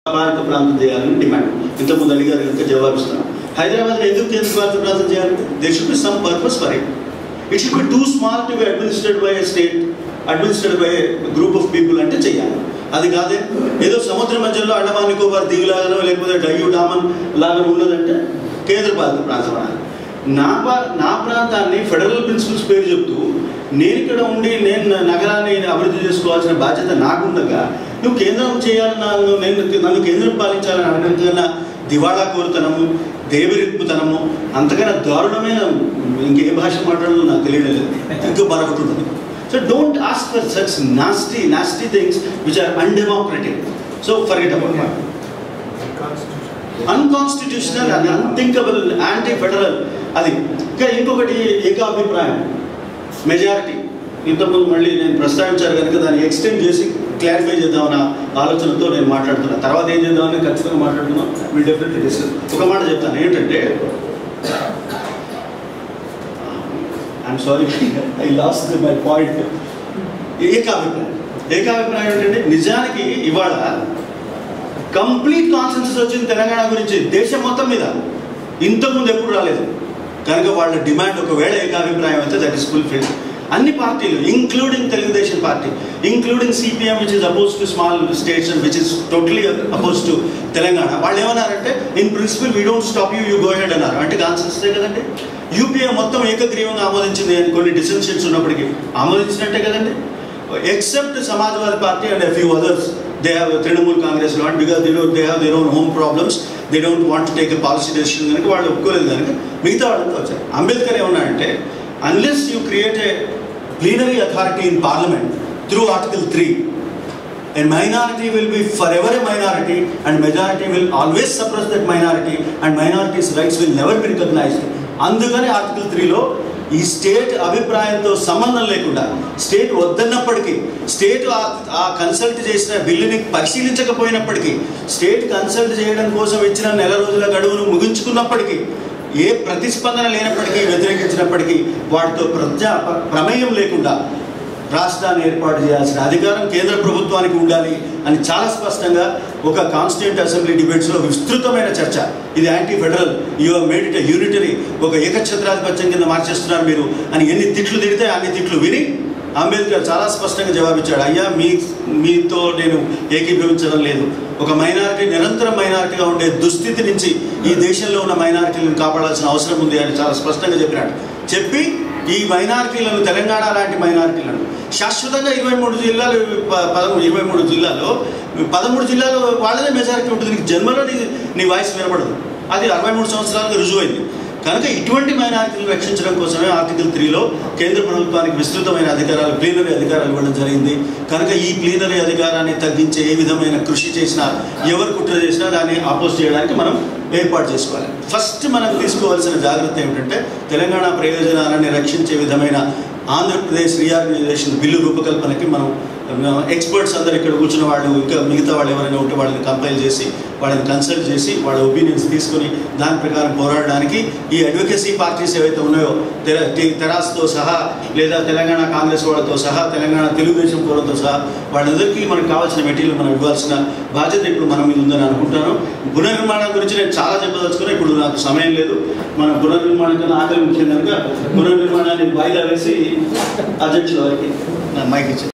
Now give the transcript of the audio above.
పాలిత ప్రాంతం చేయాలని డిమాండ్ ఇంతకుముందు అడిగారు ఇంకా జవాబిస్తున్నాం హైదరాబాద్ ఎందుకు కేంద్ర పాలిత ప్రాంతం చేయాలంటే they should be some purpose for it it should be too small to be administrate by a state administrate by group of people అంటే చేయాలి అది కాదే ఏదో సముద్ర మధ్యలో అండమాన్ నికోబార్ దిగులాగానో లేకపోతే డయ్యూ డామన్ లాగా ఉన్నదంటే కేంద్ర పాలిత ప్రాంతం అనాలి నా పా- నా ప్రాంతాన్ని ఫెడరల్ ప్రిన్సిపల్స్ పేరు చెప్తూ నేను ఇక్కడ ఉండి నేను నా నగరాన్ని అభివృద్ధి చేసుకోవాల్సిన బాధ్యత నాకుండగా నువ్వు కేంద్రం చేయాలన్నా నువ్వు నేను నన్ను కేంద్రం పాలించాలని అనడంకన్నా దివాళా కోరుతనము దేవరిప్పుతనము అంతకన్నా దారుణమైన ఇంకే భాష మాట్లాడడం నాకు తెలియలేదు ఇంకో మరొకటి ఉంటుంది so don't ask for such nasty nasty things which are undemocratic so forget about unconstitutional and unthinkable anti federal అది ఇంకా ఇంకొకటి ఏకాభిప్రాయం మెజారిటీ ఇంతకుముందు మళ్ళీ నేను ప్రస్తావించాను కనుక దాన్ని ఎక్స్టెండ్ చేసి క్లారిఫై చేద్దామన్న ఆలోచనతో నేను మాట్లాడుతున్నాను తర్వాత ఏం చేద్దామని ఖచ్చితంగా మాట్లాడుతున్నాం మీ డెఫినెట్లీ డిస్కస్ ఒక మాట చెప్తాను ఏంటంటే I'm sorry I lost my point ఏకాభిప్రాయం ఏకాభిప్రాయం ఏంటంటే నిజానికి ఇవాళ కంప్లీట్ కాన్సెన్సస్ వచ్చింది తెలంగాణ గురించి దేశం మొత్తం మీద ఇంతకుముందు ఎప్పుడు రాలేదు కనుక వాళ్ళ డిమాండ్ ఒకవేళ ఏకాభిప్రాయం అయితే దట్ ఇస్ ఫుల్ఫిల్ అన్ని పార్టీలు including Telugu Desam party including CPM which is oppose to small states which is totally oppose to Telangana వాళ్ళు ఏమన్నారంటే in principle we don't stop you you go ahead అన్నారు అంటే కాన్సెన్సే కదండి యూపీఏ మొత్తం ఏకగ్రీవంగా ఆమోదించింది అని కొన్ని డిసిషన్స్ ఉన్నప్పటికీ ఆమోదించినట్టే కదండి except Samajwadi Party and a few others, they have Trinamool Congress not because they don't, they have their own home problems. They don't want to take a policy decision కనుక వాళ్ళు ఒప్పుకోలేదు కనుక మిగతా వాళ్ళంతా వచ్చారు అంబేద్కర్ ఏమన్నాడంటే unless you create a plenary authority in parliament through article three A minority will be forever a minority and majority will always suppress that minority and minorities' rights will never be recognized. అందుకని article త్రీలో ఈ state అభిప్రాయంతో సంబంధం లేకుండా state వద్దన్నప్పటికీ state ఆ- ఆ consult చేసిన బిల్లుని పరిశీలించకపోయినప్పటికీ స్టేట్ కన్సల్ట్ చేయడం కోసం ఇచ్చిన నెల రోజుల గడువును ముగించుకున్నప్పటికీ ఏ ప్రతిస్పందన లేనప్పటికీ వ్యతిరేకించినప్పటికీ వాటితో ప్రజా ప్ర- ప్రమేయం లేకుండా రాష్ట్రాన్ని ఏర్పాటు చేయాల్సిన అధికారం కేంద్ర ప్రభుత్వానికి ఉండాలి అని చాలా స్పష్టంగా ఒక కాన్స్టిట్యూంట్ అసెంబ్లీ డిబేట్స్లో విస్తృతమైన చర్చ ఇది anti federal you made it unitary ఒక ఏకఛత్రాధిపత్యం కింద మార్చేస్తున్నారు మీరు అని ఎన్ని తిట్లు తిడితే అన్ని తిట్లు విని అంబేద్కర్ చాలా స్పష్టంగా జవాబిచ్చాడు అయ్యా మీ మీతో నేను ఏకీభవించడం లేదు ఒక మైనారిటీ నిరంతరం మైనారిటీగా ఉండే దుస్థితి నుంచి ఈ దేశంలో ఉన్న మైనారిటీలను కాపాడాల్సిన అవసరం ఉంది అని చాలా స్పష్టంగా చెప్పినాడు చెప్పి ఈ మైనారిటీలను తెలంగాణ లాంటి మైనారిటీలను శాశ్వతంగా ఇరవై మూడు జిల్లాలు ప- పదమూడు ఇరవై మూడు జిల్లాలో పదమూడు జిల్లాలో వాళ్ళదే మెజారిటీ ఉంటుంది నీకు జన్మలో నీ నీ వాయిస్ వినపడదు అది అరవై మూడు సంవత్సరాలుగా రుజువైంది కనుక ఇటువంటి మైనారిటీలు రక్షించడం కోసమే ఆర్టికల్ త్రీలో కేంద్ర ప్రభుత్వానికి విస్తృతమైన అధికారాలు ప్లీనరీ అధికారాలు ఇవ్వడం జరిగింది కనుక ఈ ప్లీనరీ అధికారాన్ని తగ్గించే ఏ విధమైన కృషి చేసినా ఎవరు కుట్ర చేసినా దాన్ని ఆపోజ్ చేయడానికి మనం ఏర్పాటు చేసుకోవాలి ఫస్ట్ మనం తీసుకోవాల్సిన జాగ్రత్త ఏమిటంటే తెలంగాణ ప్రయోజనాలని రక్షించే విధమైన ఆంధ్రప్రదేశ్ రీఆర్గనైజేషన్ బిల్లు రూపకల్పనకి మనం ఎక్స్పర్ట్స్ అందరు ఇక్కడ కూర్చున్న వాళ్ళు ఇంకా మిగతా వాళ్ళు ఎవరైనా ఉంటే వాళ్ళని కంపైల్ చేసి వాళ్ళని కన్సల్ట్ చేసి వాళ్ళ ఒపీనియన్స్ తీసుకొని దాని ప్రకారం పోరాడడానికి ఈ అడ్వకేసీ పార్టీస్ ఏవైతే ఉన్నాయో తెర టి- తెరాస్తో సహా లేదా తెలంగాణ కాంగ్రెస్ వాళ్ళతో సహా తెలంగాణ తెలుగుదేశం పూర్వతో సహా వాళ్ళందరికీ మనకు కావాల్సిన మెటీరియల్ మనం ఇవ్వాల్సిన బాధ్యత ఇప్పుడు మన మీద ఉందని అనుకుంటాను పునర్నిర్మాణం గురించి నేను చాలా చెప్పదలుచుకున్నా ఇప్పుడు నాకు సమయం లేదు మన పునర్నిర్మాణం కన్నా ఆకలి ముఖ్యం కనుక పునర్నిర్మాణాన్ని వాయిదా వేసి అధ్యక్షుల వారికి నా మైక్ ఇచ్చాను